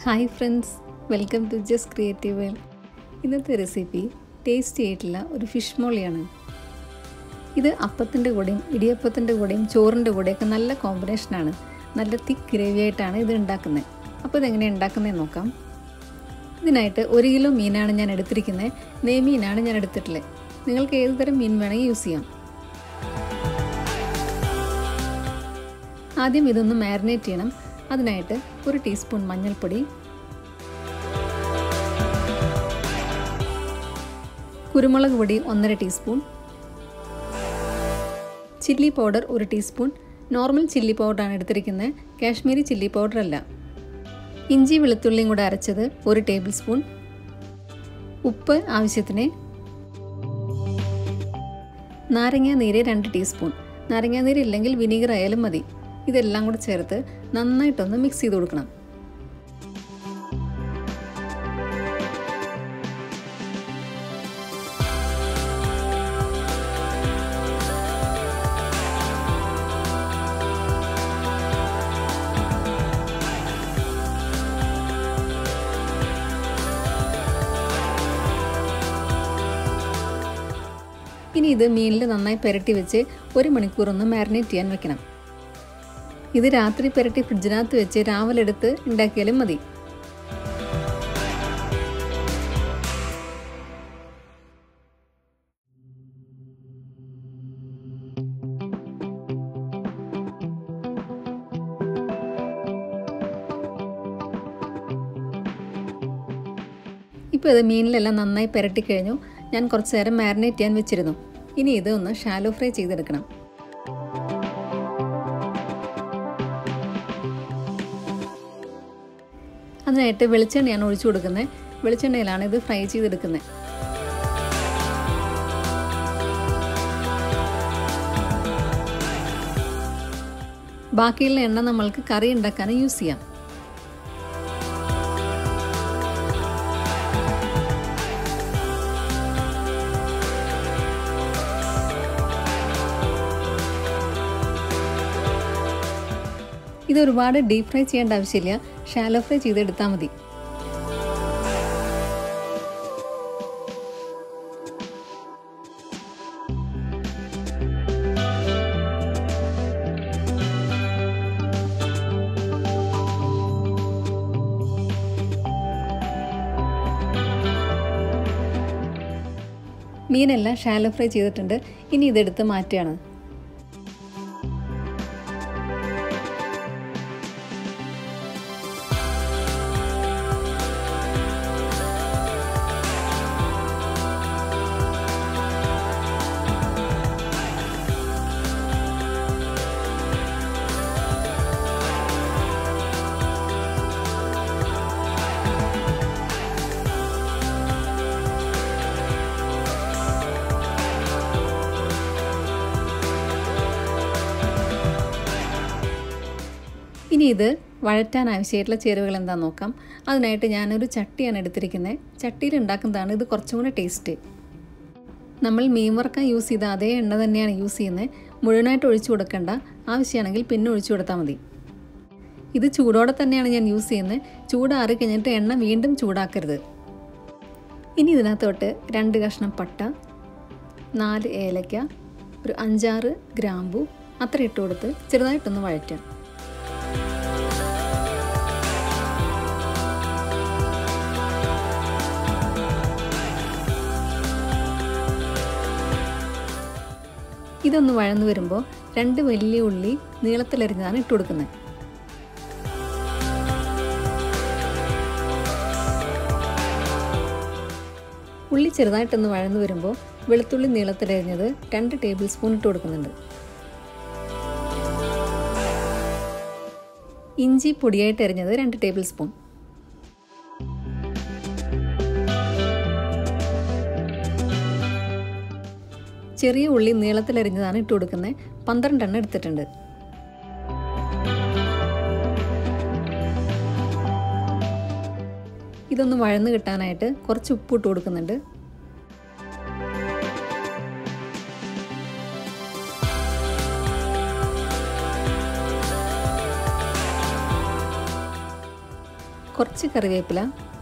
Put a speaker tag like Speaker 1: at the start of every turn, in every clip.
Speaker 1: hi friends welcome to just creative world ഇന്നത്തെ recipe tasty ആയിട്ടുള്ള ഒരു ഫിഷ് മോളിയാണ് ഇത് അപ്പത്തിൻ്റെ കൂടെയും ഇടിയപ്പത്തിൻ്റെ കൂടെയും ചോറിൻ്റെ കൂടെയൊക്കെ നല്ല കോമ്പിനേഷനാണ് നല്ല തിക്ക് ഗ്രേവി ആയിട്ടാണ് ഇത് ഉണ്ടാക്കുന്നത് അപ്പോൾ ഇതെങ്ങനെ ഉണ്ടാക്കുന്നതെന്ന് നോക്കാം ഇതിനായിട്ട് ഒരു കിലോ മീനാണ് ഞാൻ എടുത്തിരിക്കുന്നത് നെയ്മീനാണ് ഞാൻ എടുത്തിട്ടുള്ളത് നിങ്ങൾക്ക് ഏത് തരം മീൻ വേണമെങ്കിൽ യൂസ് ചെയ്യാം ആദ്യം ഇതൊന്ന് മാരിനേറ്റ് ചെയ്യണം അതിനായിട്ട് ഒരു ടീസ്പൂൺ മഞ്ഞൾപ്പൊടി കുരുമുളക് പൊടി ഒന്നര ടീസ്പൂൺ ചില്ലി പൗഡർ ഒരു ടീസ്പൂൺ നോർമൽ ചില്ലി പൗഡറാണ് എടുത്തിരിക്കുന്നത് കാശ്മീരി ചില്ലി പൗഡർ അല്ല ഇഞ്ചി വെളുത്തുള്ളിയും കൂടെ അരച്ചത് ഒരു ടേബിൾ സ്പൂൺ ഉപ്പ് ആവശ്യത്തിന് നാരങ്ങ നീര് രണ്ട് ടീസ്പൂൺ നാരങ്ങ നീര് ഇല്ലെങ്കിൽ വിനീഗർ ആയാലും മതി ഇതെല്ലാം കൂടെ ചേർത്ത് നന്നായിട്ടൊന്ന് മിക്സ് ചെയ്ത് കൊടുക്കണം ഇനി ഇത് മീനിൽ നന്നായി പുരട്ടി വെച്ച് ഒരു മണിക്കൂർ ഒന്ന് മാരിനേറ്റ് ചെയ്യാൻ വെക്കണം ഇത് രാത്രി പുരട്ടി ഫ്രിഡ്ജിനകത്ത് വെച്ച് രാവിലെ എടുത്ത് ഉണ്ടാക്കിയാലും മതി ഇപ്പോൾ ഇത് മീനിലെല്ലാം നന്നായി പുരട്ടി കഴിഞ്ഞു ഞാൻ കുറച്ച് നേരം മാരിനേറ്റ് ചെയ്യാൻ വെച്ചിരുന്നു ഇനി ഇത് ഒന്ന് ഷാലോ ഫ്രൈ ചെയ്തെടുക്കണം അതിനായിട്ട് വെളിച്ചെണ്ണയാണ് ഒഴിച്ചു കൊടുക്കുന്നത് വെളിച്ചെണ്ണയിലാണ് ഇത് ഫ്രൈ ചെയ്തെടുക്കുന്നത് ബാക്കിയുള്ള എണ്ണ നമ്മൾക്ക് കറി ഉണ്ടാക്കാൻ യൂസ് ചെയ്യാം ഇത് ഒരുപാട് ഡീപ് ഫ്രൈ ചെയ്യേണ്ട ആവശ്യമില്ല ഷാലോ ഫ്രൈ ചെയ്തെടുത്താൽ മതി മീനെല്ലാം ഷാലോ ഫ്രൈ ചെയ്തിട്ടുണ്ട് ഇനി ഇതെടുത്ത് മാറ്റുകയാണ് ഇനി ഇത് വഴറ്റാൻ ആവശ്യമായിട്ടുള്ള ചേരുവകൾ എന്താണെന്ന് നോക്കാം അതിനായിട്ട് ഞാനൊരു ചട്ടിയാണ് എടുത്തിരിക്കുന്നത് ചട്ടിയിൽ ഉണ്ടാക്കുന്നതാണ് ഇത് കുറച്ചും കൂടെ ടേസ്റ്റ് നമ്മൾ മീൻ വറക്കാൻ യൂസ് ചെയ്ത അതേ എണ്ണ തന്നെയാണ് യൂസ് ചെയ്യുന്നത് മുഴുവനായിട്ട് ഒഴിച്ചു കൊടുക്കണ്ട ആവശ്യമാണെങ്കിൽ പിന്നെ ഒഴിച്ചു കൊടുത്താൽ മതി ഇത് ചൂടോടെ തന്നെയാണ് ഞാൻ യൂസ് ചെയ്യുന്നത് ചൂടാറി കഴിഞ്ഞിട്ട് എണ്ണ വീണ്ടും ചൂടാക്കരുത് ഇനി ഇതിനകത്തോട്ട് രണ്ട് കഷ്ണം പട്ട നാല് ഏലക്ക ഒരു അഞ്ചാറ് ഗ്രാമ്പു അത്ര ഇട്ട് കൊടുത്ത് ചെറുതായിട്ടൊന്ന് വഴറ്റാം ഇതൊന്ന് വഴന്നു വരുമ്പോൾ രണ്ട് വലിയ ഉള്ളി നീളത്തിലരിഞ്ഞാണ് ഇട്ട് കൊടുക്കുന്നത് ഉള്ളി ചെറുതായിട്ടൊന്ന് വഴന്നു വരുമ്പോൾ വെളുത്തുള്ളി നീളത്തിലരിഞ്ഞത് രണ്ട് ടേബിൾ സ്പൂൺ ഇട്ട് കൊടുക്കുന്നുണ്ട് ഇഞ്ചി പൊടിയായിട്ട് എറിഞ്ഞത് രണ്ട് ടേബിൾ സ്പൂൺ ചെറിയ ഉള്ളി നീളത്തിലരിഞ്ഞതാണ് ഇട്ട് കൊടുക്കുന്നത് പന്ത്രണ്ടെണ്ണം എടുത്തിട്ടുണ്ട് ഇതൊന്ന് വഴന്ന് കിട്ടാനായിട്ട് കുറച്ച് ഉപ്പ് ഇട്ട് കൊടുക്കുന്നുണ്ട് കുറച്ച് കറിവേപ്പില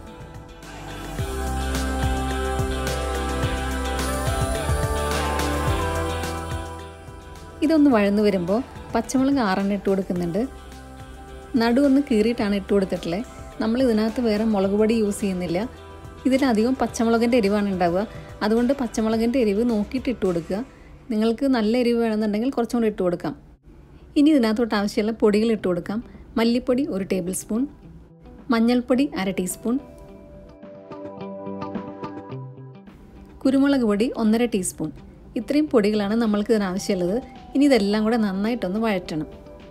Speaker 1: ഇതൊന്ന് വഴന്നു വരുമ്പോൾ പച്ചമുളക് ആറെണ്ണം ഇട്ട് കൊടുക്കുന്നുണ്ട് നടു ഒന്ന് കീറിയിട്ടാണ് ഇട്ട് കൊടുത്തിട്ടുള്ളത് നമ്മൾ ഇതിനകത്ത് വേറെ മുളക് പൊടി യൂസ് ചെയ്യുന്നില്ല ഇതിലധികം പച്ചമുളകിൻ്റെ എരിവാണ് ഉണ്ടാവുക അതുകൊണ്ട് പച്ചമുളകിൻ്റെ എരിവ് നോക്കിയിട്ട് ഇട്ട് കൊടുക്കുക നിങ്ങൾക്ക് നല്ല എരിവ് വേണമെന്നുണ്ടെങ്കിൽ കുറച്ചും കൂടി ഇട്ട് കൊടുക്കാം ഇനി ഇതിനകത്തോട്ട് ആവശ്യമുള്ള പൊടികൾ ഇട്ട് കൊടുക്കാം മല്ലിപ്പൊടി ഒരു ടേബിൾ സ്പൂൺ മഞ്ഞൾപ്പൊടി അര ടീസ്പൂൺ കുരുമുളക് പൊടി ഒന്നര ടീസ്പൂൺ ഇത്രയും പൊടികളാണ് നമ്മൾക്ക് ഇതിന് ആവശ്യമുള്ളത് ഇനി ഇതെല്ലാം കൂടെ നന്നായിട്ടൊന്ന് വഴറ്റണം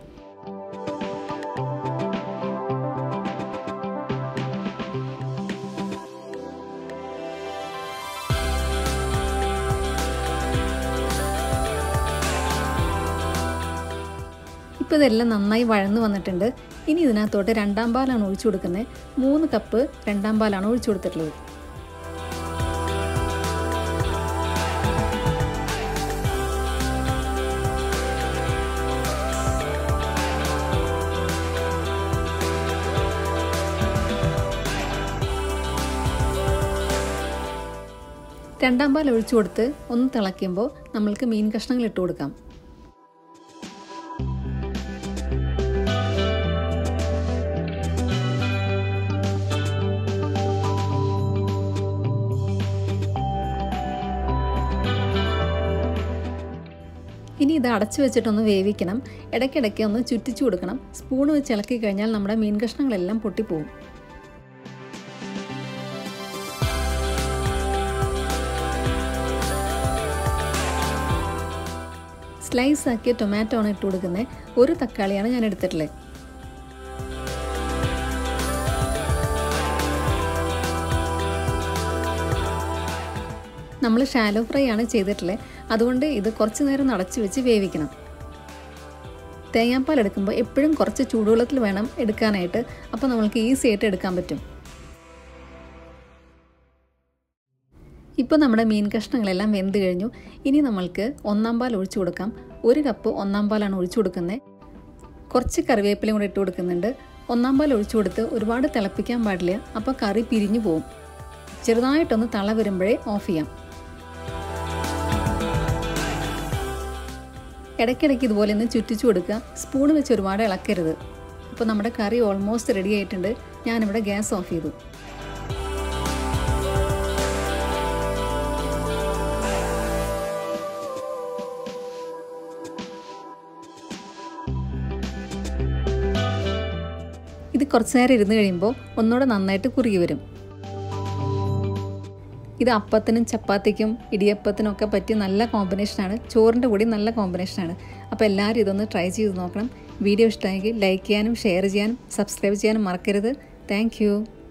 Speaker 1: ഇപ്പോൾ ഇതെല്ലാം നന്നായി വഴന്നു വന്നിട്ടുണ്ട് ഇനി ഇതിനകത്തോട്ട് രണ്ടാം പാലാണ് ഒഴിച്ചു കൊടുക്കുന്നത് മൂന്ന് കപ്പ് രണ്ടാം പാലാണ് ഒഴിച്ചു കൊടുത്തിട്ടുള്ളത് രണ്ടാം പാൽ ഒഴിച്ചു കൊടുത്ത് ഒന്ന് തിളയ്ക്കുമ്പോൾ നമ്മൾക്ക് മീൻ കഷ്ണങ്ങൾ ഇട്ട് കൊടുക്കാം ഇനി ഇത് അടച്ചു വെച്ചിട്ടൊന്ന് വേവിക്കണം ഇടയ്ക്കിടയ്ക്ക് ഒന്ന് ചുറ്റിച്ചു കൊടുക്കണം സ്പൂൺ വെച്ച് ഇളക്കി കഴിഞ്ഞാൽ നമ്മുടെ മീൻ കഷ്ണങ്ങളെല്ലാം പൊട്ടിപ്പോവും സ്ലൈസ് ആക്കിയ ടൊമാറ്റോ ആണ് ഇട്ട് കൊടുക്കുന്നത് ഒരു തക്കാളിയാണ് ഞാൻ എടുത്തിട്ടുള്ളത് നമ്മൾ ഷാലോ ഫ്രൈ ആണ് ചെയ്തിട്ടുള്ളത് അതുകൊണ്ട് ഇത് കുറച്ച് നേരം നടച്ചു വെച്ച് വേവിക്കണം തേങ്ങാപ്പാൽ എടുക്കുമ്പോൾ എപ്പോഴും കുറച്ച് ചൂടുവെള്ളത്തിൽ വേണം എടുക്കാനായിട്ട് അപ്പോൾ നമ്മൾക്ക് ഈസി ആയിട്ട് എടുക്കാൻ പറ്റും ഇപ്പോൾ നമ്മുടെ മീൻ കഷ്ണങ്ങളെല്ലാം വെന്ത് കഴിഞ്ഞു ഇനി നമ്മൾക്ക് ഒന്നാം പാൽ ഒഴിച്ചു കൊടുക്കാം ഒരു കപ്പ് ഒന്നാം പാലാണ് ഒഴിച്ചു കൊടുക്കുന്നത് കുറച്ച് കറിവേപ്പിലയും കൂടെ ഇട്ട് കൊടുക്കുന്നുണ്ട് ഒന്നാം പാൽ ഒഴിച്ചു കൊടുത്ത് ഒരുപാട് തിളപ്പിക്കാൻ പാടില്ല അപ്പോൾ കറി പിരിഞ്ഞു പോവും ചെറുതായിട്ടൊന്ന് തള വരുമ്പോഴേ ഓഫ് ചെയ്യാം ഇടയ്ക്കിടയ്ക്ക് ഇതുപോലെ ഒന്ന് ചുറ്റിച്ചു കൊടുക്കുക സ്പൂൺ വെച്ച് ഒരുപാട് ഇളക്കരുത് അപ്പോൾ നമ്മുടെ കറി ഓൾമോസ്റ്റ് റെഡി ആയിട്ടുണ്ട് ഞാനിവിടെ ഗ്യാസ് ഓഫ് ചെയ്തു ഇത് കുറച്ച് നേരം ഇരുന്ന് കഴിയുമ്പോൾ ഒന്നുകൂടെ നന്നായിട്ട് കുറുകി വരും ഇത് അപ്പത്തിനും ചപ്പാത്തിക്കും ഇടിയപ്പത്തിനും ഒക്കെ പറ്റിയ നല്ല കോമ്പിനേഷനാണ് ചോറിൻ്റെ കൂടി നല്ല കോമ്പിനേഷനാണ് അപ്പോൾ എല്ലാവരും ഇതൊന്ന് ട്രൈ ചെയ്ത് നോക്കണം വീഡിയോ ഇഷ്ടമായെങ്കിൽ ലൈക്ക് ചെയ്യാനും ഷെയർ ചെയ്യാനും സബ്സ്ക്രൈബ് ചെയ്യാനും മറക്കരുത് താങ്ക്